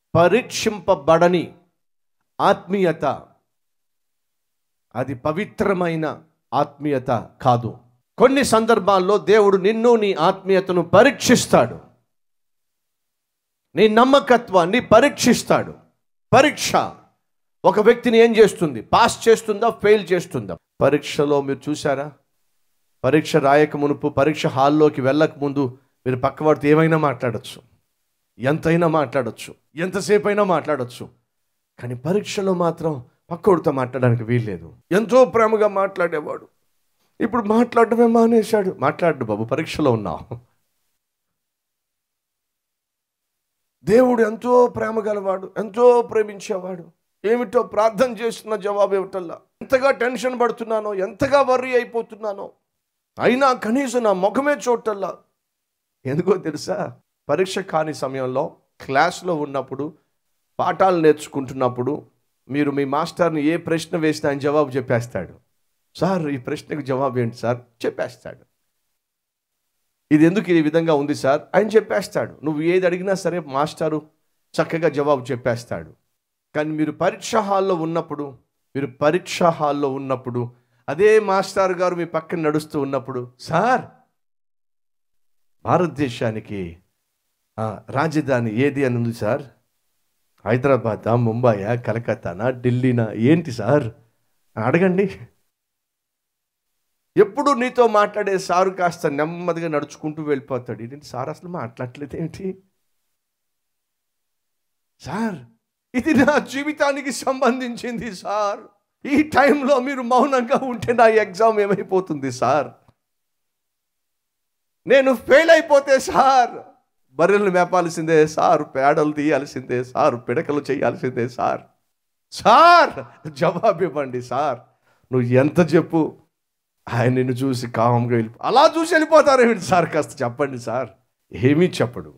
పరీక్షింపబడని ఆత్మీయత అది పవిత్రమైన ఆత్మీయత కాదు కొన్ని సందర్భాల్లో దేవుడు నిన్ను నీ ఆత్మీయతను పరీక్షిస్తాడు నీ నమ్మకత్వాన్ని పరీక్షిస్తాడు పరీక్ష ఒక వ్యక్తిని ఏం చేస్తుంది పాస్ చేస్తుందా ఫెయిల్ చేస్తుందా పరీక్షలో మీరు చూసారా పరీక్ష రాయక మునుపు పరీక్ష హాల్లోకి వెళ్ళక ముందు మీరు పక్కవాడితో ఏమైనా మాట్లాడచ్చు ఎంతైనా మాట్లాడచ్చు ఎంతసేపు అయినా మాట్లాడచ్చు కానీ పరీక్షలో మాత్రం పక్కోడితో మాట్లాడడానికి వీల్లేదు ఎంతో ప్రేమగా మాట్లాడేవాడు ఇప్పుడు మాట్లాడటమే మానేశాడు మాట్లాడు బాబు పరీక్షలో ఉన్నావు దేవుడు ఎంతో ప్రేమ గలవాడు ఎంతో ప్రేమించేవాడు ఏమిటో ప్రార్థన చేస్తున్న జవాబు ఏమిటల్లా ఎంతగా టెన్షన్ పడుతున్నానో ఎంతగా వర్రీ అయిపోతున్నానో అయినా కనీసం నా ముఖమే చూడటల్లా ఎందుకో తెలుసా పరీక్ష కాని సమయంలో క్లాస్లో ఉన్నప్పుడు పాఠాలు నేర్చుకుంటున్నప్పుడు మీరు మీ మాస్టర్ని ఏ ప్రశ్న వేసినా ఆయన జవాబు చెప్పేస్తాడు సార్ ఈ ప్రశ్నకు జవాబు ఏంటి సార్ చెప్పేస్తాడు ఇది ఎందుకు ఈ విధంగా ఉంది సార్ ఆయన చెప్పేస్తాడు నువ్వు ఏది అడిగినా సరే మాస్టారు చక్కగా జవాబు చెప్పేస్తాడు కానీ మీరు పరీక్ష హాల్లో ఉన్నప్పుడు మీరు పరీక్ష హాల్లో ఉన్నప్పుడు అదే మాస్టర్ గారు మీ పక్కన నడుస్తూ ఉన్నప్పుడు సార్ భారతదేశానికి ఆ, రాజధాని ఏది అని ఉంది సార్ హైదరాబాదా ముంబయా కలకత్తానా ఢిల్లీనా ఏంటి సార్ అడగండి ఎప్పుడు నీతో మాట్లాడే సారు కాస్త నెమ్మదిగా నడుచుకుంటూ వెళ్ళిపోతాడు ఏంటి సార్ అసలు మాట్లాడలేదు ఏంటి సార్ ఇది నా జీవితానికి సంబంధించింది సార్ ఈ టైంలో మీరు మౌనంగా ఉంటే నా ఎగ్జామ్ ఏమైపోతుంది సార్ నేను ఫెయిల్ అయిపోతే సార్ బర్రెలు మేపాల్సిందే సార్ పేడలు తీయాల్సిందే సార్ పిడకలు చేయాల్సిందే సార్ సార్ జవాబు ఇవ్వండి సార్ నువ్వు ఎంత చెప్పు ఆయన నిన్ను చూసి కామంగా వెళ్ళి అలా చూసి వెళ్ళిపోతారేమిటి సార్ కాస్త చెప్పండి సార్ ఏమీ చెప్పడు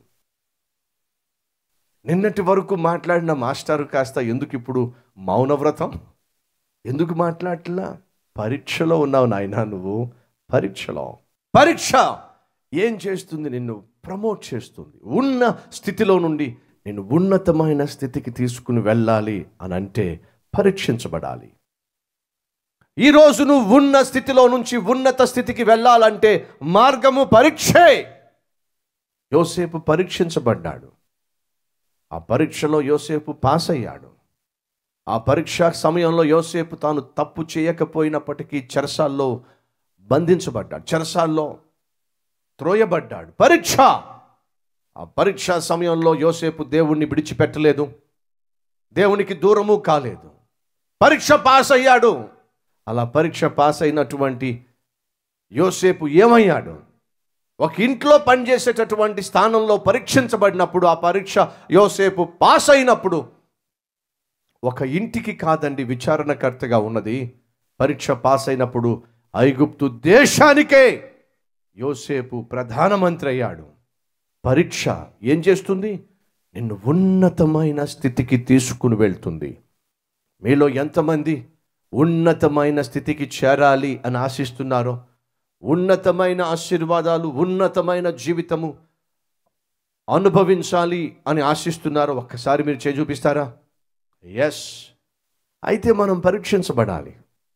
నిన్నటి వరకు మాట్లాడిన మాస్టారు కాస్త ఎందుకు ఇప్పుడు మౌనవ్రతం ఎందుకు మాట్లాడట్లా పరీక్షలో ఉన్నావు నాయనా నువ్వు పరీక్షలో పరీక్ష ఏం చేస్తుంది నిన్ను ప్రమోట్ చేస్తుంది ఉన్న స్థితిలో నుండి నేను ఉన్నతమైన స్థితికి తీసుకుని వెళ్ళాలి అని అంటే పరీక్షించబడాలి ఈరోజు నువ్వు ఉన్న స్థితిలో నుంచి ఉన్నత స్థితికి వెళ్ళాలంటే మార్గము పరీక్షే యోసేపు పరీక్షించబడ్డాడు ఆ పరీక్షలో యోసేపు పాస్ అయ్యాడు ఆ పరీక్ష సమయంలో యోసేపు తాను తప్పు చేయకపోయినప్పటికీ చెరసాల్లో బంధించబడ్డాడు చెరసాల్లో త్రోయబడ్డాడు పరీక్ష ఆ పరీక్ష సమయంలో యోసేపు దేవుణ్ణి విడిచిపెట్టలేదు దేవునికి దూరము కాలేదు పరీక్ష పాస్ అయ్యాడు అలా పరీక్ష పాస్ అయినటువంటి యోసేపు ఏమయ్యాడు ఒక ఇంట్లో పనిచేసేటటువంటి స్థానంలో పరీక్షించబడినప్పుడు ఆ పరీక్ష యోసేపు పాస్ అయినప్పుడు ఒక ఇంటికి కాదండి విచారణకర్తగా ఉన్నది పరీక్ష పాస్ అయినప్పుడు ఐగుప్తు దేశానికే యోసేపు ప్రధానమంత్రి అయ్యాడు పరీక్ష ఏం చేస్తుంది నిన్ను ఉన్నతమైన స్థితికి తీసుకుని వెళ్తుంది మీలో ఎంతమంది ఉన్నతమైన స్థితికి చేరాలి అని ఆశిస్తున్నారో ఉన్నతమైన ఆశీర్వాదాలు ఉన్నతమైన జీవితము అనుభవించాలి అని ఆశిస్తున్నారో ఒక్కసారి మీరు చేయి చూపిస్తారా ఎస్ అయితే మనం పరీక్షించబడాలి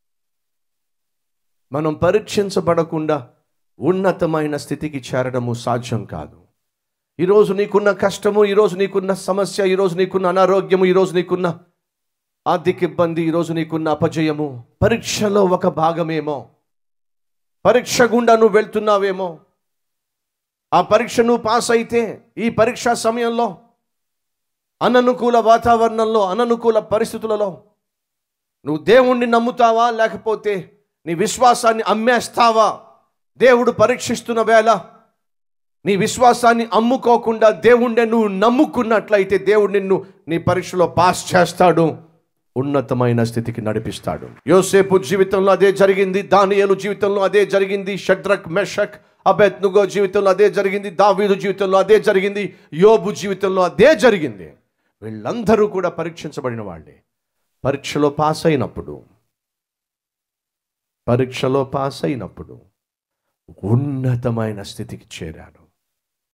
మనం పరీక్షించబడకుండా ఉన్నతమైన స్థితికి చేరడము సాధ్యం కాదు ఈరోజు నీకున్న కష్టము ఈరోజు నీకున్న సమస్య ఈరోజు నీకున్న అనారోగ్యము ఈరోజు నీకున్న ఆర్థిక ఇబ్బంది ఈరోజు నీకున్న అపజయము పరీక్షలో ఒక భాగమేమో పరీక్ష గుండా నువ్వు వెళ్తున్నావేమో ఆ పరీక్ష నువ్వు పాస్ అయితే ఈ పరీక్షా సమయంలో అననుకూల వాతావరణంలో అననుకూల పరిస్థితులలో నువ్వు దేవుణ్ణి నమ్ముతావా లేకపోతే నీ విశ్వాసాన్ని అమ్మేస్తావా దేవుడు పరీక్షిస్తున్న వేళ నీ విశ్వాసాన్ని అమ్ముకోకుండా దేవుణ్ణి నువ్వు నమ్ముకున్నట్లయితే దేవుడు నిన్ను నీ పరీక్షలో పాస్ చేస్తాడు ఉన్నతమైన స్థితికి నడిపిస్తాడు యోసేపు జీవితంలో అదే జరిగింది దానియేలు జీవితంలో అదే జరిగింది షడ్రక్ మెషక్ అబెత్నుగో జీవితంలో అదే జరిగింది దావీదు జీవితంలో అదే జరిగింది యోబు జీవితంలో అదే జరిగింది వీళ్ళందరూ కూడా పరీక్షించబడిన వాళ్ళే పరీక్షలో పాస్ అయినప్పుడు పరీక్షలో పాస్ అయినప్పుడు ఉన్నతమైన స్థితికి చేరాను